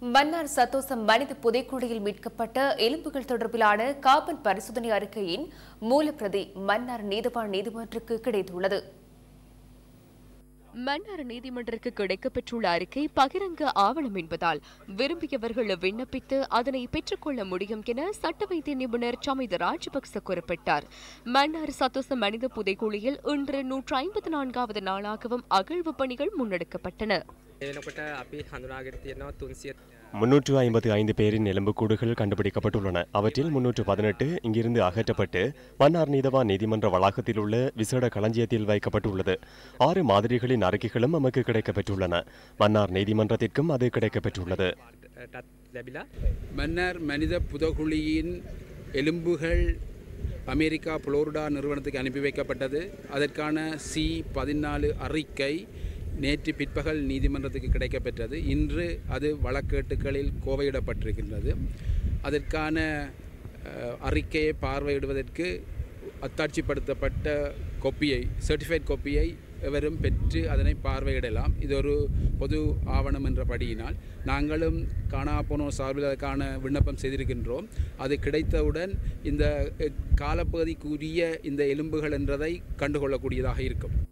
மன்னார் சத்தோசம் மனித புதைக்குழியில் மீட்கப்பட்ட எலும்புகள் தொடர்பிலான காபன் பரிசோதனை அறிக்கையின் மூலப்பிரதி மன்னார் நீதவான் நீதிமன்றத்துக்கு கிடைத்துள்ளது மன்னார் நீதிமன்றருக்கு கிடைக்கப்பெற்றுள்ள அறிக்கை பகிரங்க ஆவணம் என்பதால் விரும்பியவர்கள் விண்ணப்பித்து அதனை பெற்றுக்கொள்ள முடியும் என சட்ட வைத்திய நிபுணர் சமித ராஜபக்ச குறிப்பிட்டார் மன்னார் சத்தோச மனித புதைக்குழியில் இன்று நூற்று ஐம்பத்தி நான்காவது நாளாகவும் அகழ்வு பணிகள் முன்னெடுக்கப்பட்டன එනකොට අපි හඳුනාගෙන තියෙනවා තුන්සිය முன்னூற்று ஐம்பத்தி ஐந்து பேரின் எலும்புக்கூடுகள் கண்டுபிடிக்கப்பட்டுள்ளன அவற்றில் முன்னூற்று பதினெட்டு இங்கிருந்து அகற்றப்பட்டு மன்னார் நீதவான் நீதிமன்ற வளாகத்தில் உள்ள விசேட களஞ்சியத்தில் வைக்கப்பட்டுள்ளது ஆறு மாதிரிகளின் அறிக்கைகளும் நமக்கு கிடைக்கப்பெற்றுள்ளன மன்னார் நீதிமன்றத்திற்கும் அது கிடைக்கப்பெற்றுள்ளது ටත් ලැබිලා மன்னார் மனித புதகுழியின் எலும்புகள் அமெரிக்கா புளோரிடா நிறுவனத்துக்கு அனுப்பி வைக்கப்பட்டது அதற்கான சி பதினாலு அறிக்கை நேற்று பிற்பகல் நீதிமன்றத்துக்கு கிடைக்கப்பெற்றது இன்று அது வழக்கேட்டுகளில் கோவையிடப்பட்டிருக்கின்றது அதற்கான அஹ், அறிக்கையை பார்வையிடுவதற்கு அத்தாட்சிப்படுத்தப்பட்ட கொப்பியை சர்டிஃபைட் கொப்பியை எவரும் பெற்று அதனை பார்வையிடலாம் இது ஒரு பொது ஆவணம் என்றபடியினால் நாங்களும் காணா போனோர் சார்பில் அதற்கான விண்ணப்பம் செய்திருக்கின்றோம் அது கிடைத்தவுடன் இந்த அஹ், காலப்பகுதிக்குரிய இந்த எலும்புகள் என்றதை கண்டுகொள்ளக்கூடியதாக இருக்கும்